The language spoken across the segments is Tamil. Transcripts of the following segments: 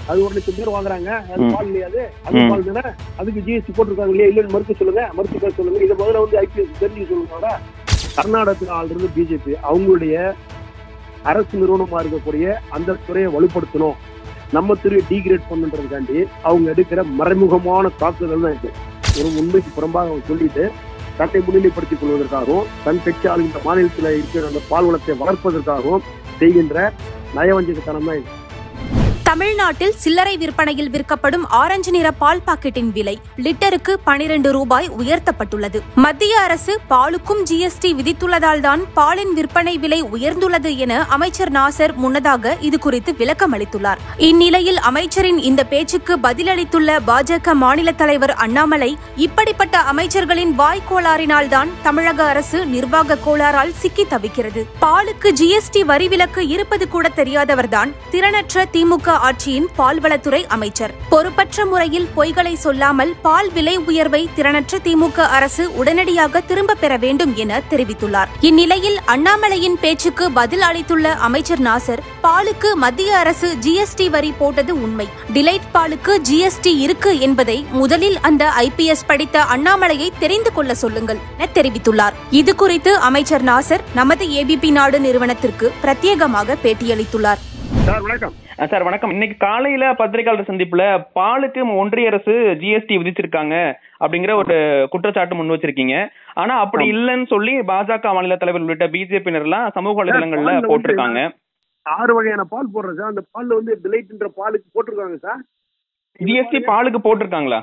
அது ஒரு லட்சம் பேர் வாங்குறாங்க அது ம். பால் இல்லையா அது அது ம். பால் தானே அதுக்கு ஜிஎஸ்டி போட்டிருக்காங்க இல்லையா இல்லைன்னு மறுக்க சொல்லுங்க மறுத்து பேச சொல்லுங்க இதை முதல்ல வந்து ஐபிஎஸ் தெரிஞ்சு சொல்லுங்க கர்நாடகத்தில் ஆள்றது பிஜேபி அவங்களுடைய அரசு நிறுவனமா இருக்கக்கூடிய அந்த துறையை வலுப்படுத்தணும் நம்ம துறையை டீக்ரேட் பண்ணுன்றதுக்காண்டி அவங்க எடுக்கிற மறைமுகமான தாக்குதல் தான் இது ஒரு உண்மைக்கு புறம்பாக அவங்க சொல்லிட்டு தன்னை முன்னிலைப்படுத்திக் கொள்வதற்காகவும் தன் கட்சி ஆளுகின்ற மாநிலத்தில் இருக்கிற அந்த பால்வளத்தை வளர்ப்பதற்காகவும் செய்கின்ற நயவஞ்சகத்தனம் தான் இது தமிழ்நாட்டில் சில்லறை விற்பனையில் விற்கப்படும் ஆரஞ்சு நிற பால் பாக்கெட்டின் விலை லிட்டருக்கு பனிரெண்டு ரூபாய் உயர்த்தப்பட்டுள்ளது மத்திய அரசு பாலுக்கும் ஜிஎஸ்டி விதித்துள்ளதால் தான் பாலின் விற்பனை விலை உயர்ந்துள்ளது என அமைச்சர் நாசர் முன்னதாக இது குறித்து விளக்கம் அளித்துள்ளார் இந்நிலையில் அமைச்சரின் இந்த பேச்சுக்கு பதிலளித்துள்ள பாஜக மாநில தலைவர் அண்ணாமலை இப்படிப்பட்ட அமைச்சர்களின் வாய் கோளாறினால் தான் தமிழக அரசு நிர்வாக கோளாறால் சிக்கி தவிக்கிறது பாலுக்கு ஜிஎஸ்டி வரி விலக்கு இருப்பது கூட தெரியாதவர்தான் திறனற்ற திமுக ஆட்சியின் பால்வளத்துறை அமைச்சர் பொறுப்பற்ற முறையில் பொய்களை சொல்லாமல் பால் விலை உயர்வை திறனற்ற திமுக அரசு உடனடியாக திரும்ப பெற வேண்டும் என தெரிவித்துள்ளார் இந்நிலையில் அண்ணாமலையின் பேச்சுக்கு பதில் அளித்துள்ள அமைச்சர் நாசர் பாலுக்கு மத்திய அரசு ஜிஎஸ்டி வரி போட்டது உண்மை டிலைட் பாலுக்கு ஜிஎஸ்டி இருக்கு என்பதை முதலில் அந்த ஐபிஎஸ் படித்த அண்ணாமலையை தெரிந்து கொள்ள சொல்லுங்கள் என தெரிவித்துள்ளார் இது குறித்து அமைச்சர் நாசர் நமது ஏபிபி நாடு நிறுவனத்திற்கு பிரத்யேகமாக பேட்டியளித்துள்ளார் சார் வணக்கம் அஹ் சார் வணக்கம் இன்னைக்கு காலையில பத்திரிகையாளர் சந்திப்புல பாலுக்கு ஒன்றிய அரசு ஜிஎஸ்டி விதிச்சிருக்காங்க அப்படிங்கிற ஒரு குற்றச்சாட்டு முன் வச்சிருக்கீங்க ஆனா அப்படி இல்லைன்னு சொல்லி பாஜக மாநில தலைவர் உள்ளிட்ட பிஜேபியினர்லாம் சமூக வலைதளங்கள்ல பால்ல வந்து போட்டிருக்காங்க ஆறு வகையான பால் போடுறோம் சார் அந்த பால்ல வந்து டிலைட்ன்ற பாலுக்கு போட்டிருக்காங்க சார் ஜிஎஸ்டி பாலுக்கு போட்டிருக்காங்களா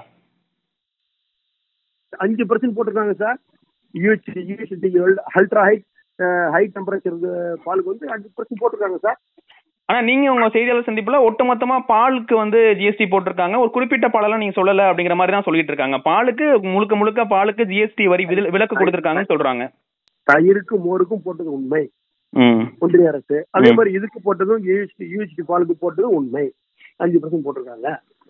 அஞ்சு பர்சன்ட் போட்டிருக்காங்க sir UHT UHT ultra high high temperature பாலுக்கு வந்து அஞ்சு பர்சன்ட் போட்டிருக்காங்க சார் ஆனா நீங்க உங்க செய்தியாளர் சந்திப்புல ஒட்டுமொத்தமா பாலுக்கு வந்து ஜிஎஸ்டி போட்டிருக்காங்க ஒரு குறிப்பிட்ட பாலெல்லாம் நீங்க சொல்லல அப்படிங்கிற மாதிரி தான் சொல்லிட்டு இருக்காங்க பாலுக்கு முழுக்க முழுக்க பாலுக்கு ஜிஎஸ்டி வரி விதில்- விலக்கு கொடுத்திருக்காங்கன்னு சொல்றாங்க தயிருக்கும் மோருக்கும் போட்டது உண்மை ம் ஒன்றிய அரசு அதே ம். மாதிரி இதுக்கு போட்டதும் யூஹெச்டி யூஹெச்டி பாலுக்கு போட்டதும் உண்மை அஞ்சு பர்சன்ட் போட்டிருக்காங்க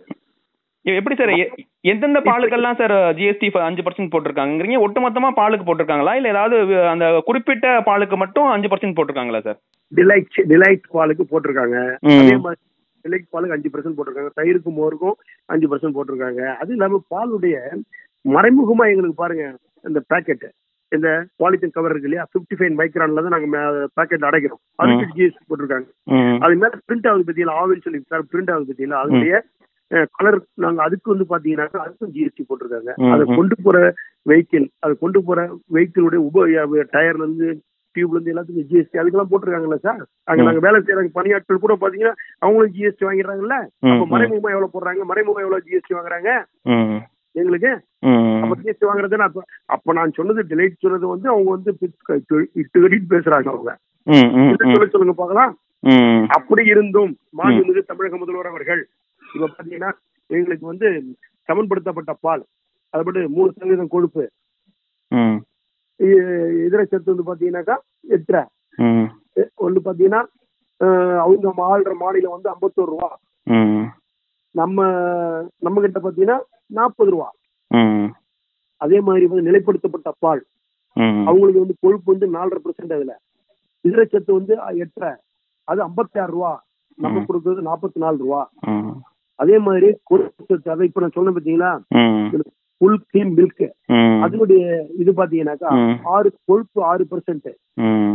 இது எப்படி சார் எ- எந்தெந்த பாலுக்கெல்லாம் சார் ஜிஎஸ்டி அஞ்சு பர்சன்ட் போட்டிருக்காங்கிறீங்க ஒட்டுமொத்தமா பாலுக்கு போட்டிருக்காங்களா இல்ல ஏதாவது வி- அந்த குறிப்பிட்ட பாலுக்கு மட்டும் அஞ்சு பர்சன்ட் போட்டிருக்காங்களா சார் டிலைட் டிலைட் பாலுக்கு போட்டிருக்காங்க ம். அதே மாதிரி டிலைட் பாலுக்கு அஞ்சு பர்சன்ட் போட்டிருக்காங்க தயிருக்கும் மோருக்கும் அஞ்சு பர்சன்ட் போட்டிருக்காங்க அது இல்லாம பாலுடைய மறைமுகமா எங்களுக்கு பாருங்க இந்த பாக்கெட் இந்த பாலித்தீன் கவர் இருக்கு இல்லையா பிப்டி ஃபைவ் மைக்ரான்ல தான் நாங்க பாக்கெட் அடைக்கிறோம் அதுக்கு ஜிஎஸ்டி போட்டிருக்காங்க ம். அது மேல பிரிண்ட் ஆகுது பத்தியில ஆவில் சொல்லி பிரிண்ட் ஆகுது பத்தியில அதனுடைய கலர் நாங்க அதுக்கு வந்து பாத்தீங்கன்னாக்கா அதுக்கும் ஜிஎஸ்டி போட்டிருக்காங்க ம், அதை ம். கொண்டு போற வெஹிக்கிள் அதை கொண்டு போற வெஹிக்கிளுடைய உப டயர்ல இருந்து டியூப்ல இருந்து எல்லாத்துக்கும் ஜிஎஸ்டி அதுக்கெல்லாம் போட்டிருக்காங்கல்ல சார் அங்க ம். நாங்க வேலை செய்யறாங்க பணியாட்கள் கூட பாத்தீங்கன்னா அவங்களும் ஜிஎஸ்டி வாங்கிடுறாங்கல்ல ம், அப்ப ம். மறைமுகமா எவ்வளவு போடுறாங்க மறைமுகமா எவ்வளவு ஜிஎஸ்டி வாங்குறாங்க ம். எங்களுக்கு ம். அப்ப ஜிஎஸ்டி வாங்குறது அப்ப அப்ப நான் சொன்னது டிலைட் சொன்னது வந்து அவங்க வந்து இட்டு கட்டிட்டு பேசுறாங்க அவங்க ம். ம். இதை ம். சொல்ல சொல்லுங்க பார்க்கலாம் ம். அப்படி இருந்தும் மாண்புமிகு தமிழக முதல்வர் அவர்கள் இப்ப பாத்தீங்கன்னா எங்களுக்கு வந்து சமன்படுத்தப்பட்ட பால் அதுபடி மூணு சதவீதம் கொழுப்பு ம். இ- இதர சத்து வந்து பாத்தீங்கன்னாக்கா எட்டரை ம். ஒன்று பாத்தீங்கன்னா அஹ், அவங்க ஆள்ற மாநிலம் வந்து ஐம்பத்தோரு ரூபா ம். நம்ம நம்ம கிட்ட பாத்தீங்கன்னா நாற்பது ரூபா ம். அதே மாதிரி வந்து நிலைப்படுத்தப்பட்ட பால் ம். அவங்களுக்கு வந்து கொழுப்பு வந்து நாலரை பெர்சென்ட் அதுல இதர சத்து வந்து எட்டரை அது ஐம்பத்தி ஆறு ரூபா நம்ம ம். கொடுக்கறது நாற்பத்தி நாலு ரூபா ம். அதே மாதிரி கொழுப்பு சத்து அதை இப்ப நான் சொன்னேன் பாத்தீங்களா ம். ஃபுல் கிரீம் மில்க் ம். அதனுடைய இது பாத்தீங்கன்னாக்கா ம். ஆறு கொழுப்பு ஆறு பெர்சென்ட் ம்.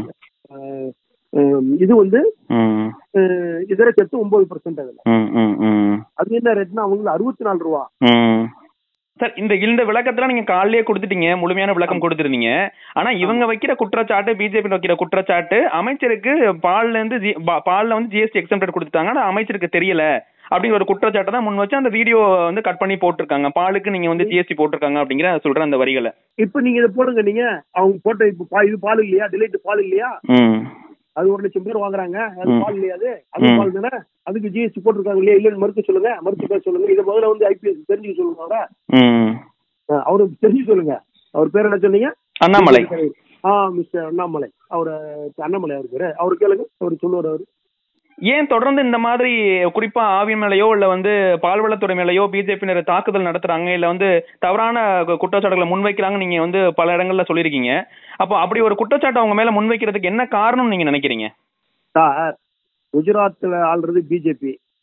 இது வந்து ம். அஹ், இதர சத்து ஒன்பது பெர்சென்ட் அதுல ம். ம். ம். அது என்ன ரேட்னா அவங்களுக்கு அறுபத்தி நாலு ரூபா ம். சார் இந்த இந்த விளக்கத்துல நீங்க காலையிலேயே கொடுத்துட்டீங்க முழுமையான விளக்கம் கொடுத்துருந்தீங்க ஆனா இவங்க வைக்கிற குற்றச்சாட்டு பிஜேபி வைக்கிற குற்றச்சாட்டு அமைச்சருக்கு பால்ல இருந்து ஜி- பா- பால்ல வந்து ஜிஎஸ்டி எக்ஸம்டட் கொடுத்துட்டாங்க ஆனா அமைச்சருக்கு தெரியல அப்படிங்கிற ஒரு குற்றச்சாட்டை தான் முன் வச்சு அந்த வீடியோ வந்து கட் பண்ணி போட்டிருக்காங்க பாலுக்கு நீங்க வந்து ஜிஎஸ்டி போட்டிருக்காங்க அப்படிங்கிற சொல்ற அந்த வரிகளை இப்ப நீங்க இதை போடுங்க நீங்க அவங்க போட்ட இப்ப பா- இது பால் இல்லையா டிலைட் பால் இல்லையா ம் அது ஒரு லட்சம் பேர் வாங்குறாங்க அது ம். பால் இல்லையா அது அது ம். பால் தானே அதுக்கு ஜிஎஸ்டி போட்டிருக்காங்க இல்லையா இல்லைன்னு மறுக்க சொல்லுங்க மறுத்து பேச சொல்லுங்க இதை முதல்ல வந்து ஐபிஎஸ் தெரிஞ்சுக்க சொல்லுங்க அவரை ம் அஹ், அவருக்கு தெரிஞ்சு சொல்லுங்க அவர் பேர் என்ன சொன்னீங்க அண்ணாமலை ஆ மிஸ்டர் அண்ணாமலை அவர் அண்ணாமலை அவர் பேரு அவர் கேளுங்க அவர் சொல்லுவார் அவர் ஏன் தொடர்ந்து இந்த மாதிரி குறிப்பா ஆவி மேலயோ இல்ல வந்து பால்வளத்துறை மேலயோ பிஜேபியினர் தாக்குதல் நடத்துறாங்க இல்ல வந்து தவறான கு- குற்றச்சாட்டுகளை முன்வைக்கிறாங்க நீங்க வந்து பல இடங்கள்ல சொல்லியிருக்கீங்க அப்போ அப்படி ஒரு குற்றச்சாட்டு அவங்க மேல முன்வைக்கிறதுக்கு என்ன காரணம் நீங்க நினைக்கிறீங்க சார் குஜராத்ல ஆள்றது பிஜேபி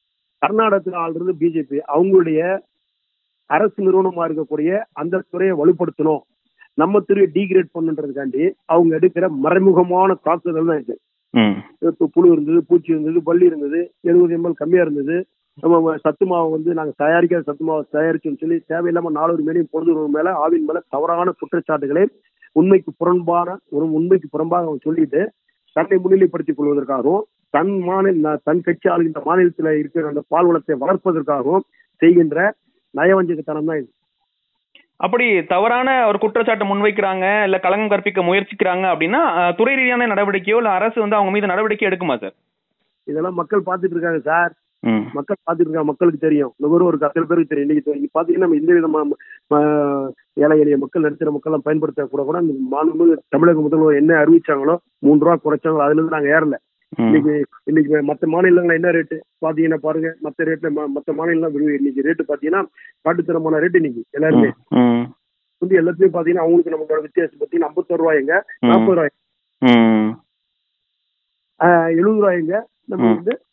கர்நாடகத்தில் ஆள்றது பிஜேபி அவங்களுடைய அரசு நிறுவனமா இருக்கக்கூடிய அந்த துறையை வலுப்படுத்தணும் நம்ம துறையை டீகிரேட் பண்ணுன்றதுக்காண்டி அவங்க எடுக்கிற மறைமுகமான தாக்குதல் தான் இது ம் இப்போ புழு இருந்தது பூச்சி இருந்தது பள்ளி இருந்தது எழுபது எம்எல் கம்மியா இருந்தது நம்ம சத்து மாவு வந்து நாங்க தயாரிக்காத சத்து மாவு தயாரிச்சோம்னு சொல்லி தேவையில்லாம நாலொரு மேலையும் பொழுது மேல ஆவின் மேல தவறான குற்றச்சாட்டுகளை உண்மைக்கு புறம்பான ஒரு உண்மைக்கு புறம்பாக அவன் சொல்லிட்டு தன்னை முன்னிலைப்படுத்திக் கொள்வதற்காகவும் தன் மாநில தன் கட்சி ஆளுகின்ற மாநிலத்தில் இருக்கிற அந்த பால்வளத்தை வளர்ப்பதற்காகவும் செய்கின்ற நயவஞ்சகத்தனம் தான் இது அப்படி தவறான ஒரு குற்றச்சாட்டை முன்வைக்கிறாங்க இல்ல களங்கம் கற்பிக்க முயற்சிக்கிறாங்க அப்படின்னா அஹ், துறை ரீதியான நடவடிக்கையோ இல்ல அரசு வந்து அவங்க மீது நடவடிக்கை எடுக்குமா சார் இதெல்லாம் மக்கள் பார்த்துட்டு இருக்காங்க சார் ம் மக்கள் பார்த்துட்டு இருக்காங்க மக்களுக்கு தெரியும் நுகர்வோருக்கு அத்தனை பேருக்கு தெரியும் இன்னைக்கு இன்னைக்கு பாத்தீங்கன்னா நம்ம இந்த விதமான ஆஹ், ஏழை எளிய மக்கள் நடுத்தர மக்கள் எல்லாம் பயன்படுத்த கூட கூட இந்த மாண்புமிகு தமிழக முதல்வர் என்ன அறிவிச்சாங்களோ மூன்று ரூபா குறைச்சாங்களோ அதுல இருந்து நாங்க ஏறல ம் இன்னைக்கு இன்னைக்கு மத்த மாநிலங்கள் என்ன ரேட்டு பாத்தீங்கன்னா பாருங்க மத்த ரேட்ல ம- மத்த மாநிலம் இன்னைக்கு ரேட்டு பாத்தீங்கன்னா காட்டுத்தனமான ரேட்டு இன்னைக்கு எல்லாருமே ம் வந்து எல்லாத்தையும் பாத்தீங்கன்னா அவங்களுக்கு நம்மளோட வித்தியாசம் பாத்தீங்கன்னா ஐம்பத்தொரு ரூபாய்ங்க ம். நாற்பது ரூபாய் ம் எழுபது ரூபாய்ங்க நம்ம ம். வந்து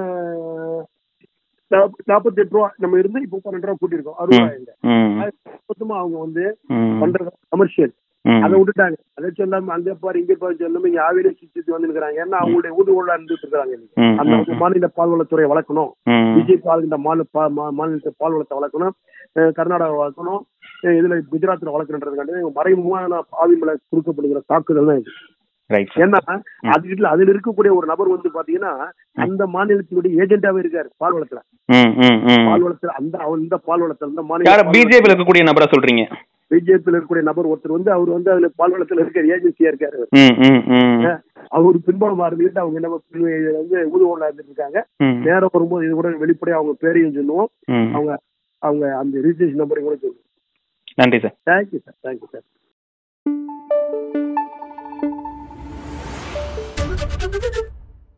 நாற்பத்தி எட்டு ரூபா நம்ம இருந்து இப்போ பன்னெண்டு ரூபா கூட்டியிருக்கோம் அறுபது ரூபாய்ங்க ம் மொத்தமா அவங்க வந்து ம் பண்றது கமர்ஷியல் ம் அதை விட்டுட்டாங்க அதை சொல்லாம அங்க பாரு இங்க பாரு சொல்லாம இங்க ஆவிலே சுத்தி வந்து நிக்கிறாங்க ஏன்னா அவங்களுடைய ஊதுகோலா இருந்துட்டு இருக்காங்க இன்னைக்கு. ம், அந்த ம், அவங்க மாநில பால்வளத்துறையை வளர்க்கணும் ம் பிஜேபி ஆளுகின்ற மாநில பா- மா- மாநிலத்தை பால்வளத்தை வளர்க்கணும் அஹ் கர்நாடகா வளர்க்கணும் அஹ் இதுல குஜராத்ல வளர்க்கணுன்றதுக்காண்டி மறைமுகமான ஆவி மேல கொடுக்கப்படுகிற தாக்குதல் தான் இது ரைட் ஏன்னா அதுல அதுல இருக்கக்கூடிய ஒரு நபர் வந்து பாத்தீங்கன்னா அந்த மாநிலத்தினுடைய ஏஜென்டாவே இருக்காரு பால்வளத்துல ம் ம் ம் பால்வளத்துல அந்த அவர் இந்த பால்வளத்துல இந்த யார மாநில பிஜேபியில் இருக்கக்கூடிய நபரை சொல்றீங்க பிஜேபியில் இருக்கக்கூடிய நபர் ஒருத்தர் வந்து அவர் வந்து அதுல பால்வளத்துல இருக்கிற ஏஜென்சியா இருக்காரு ம் ம் ம் அவர் பின்புலமா இருந்துட்டு அவங்க என்ன பண்ணி- இதுல வந்து ஊதுகோலா இருந்துட்டு இருக்காங்க ம் நேரம் வரும்போது இது கூட வெளிப்படையா அவங்க பேரையும் சொல்லுவோம் ம் அவங்க அவங்க அந்த ரிஜிஸ்ட்ரேஷன் நம்பரையும் கூட சொல்லுவோம் நன்றி sir thank you sir thank you sir Thank you.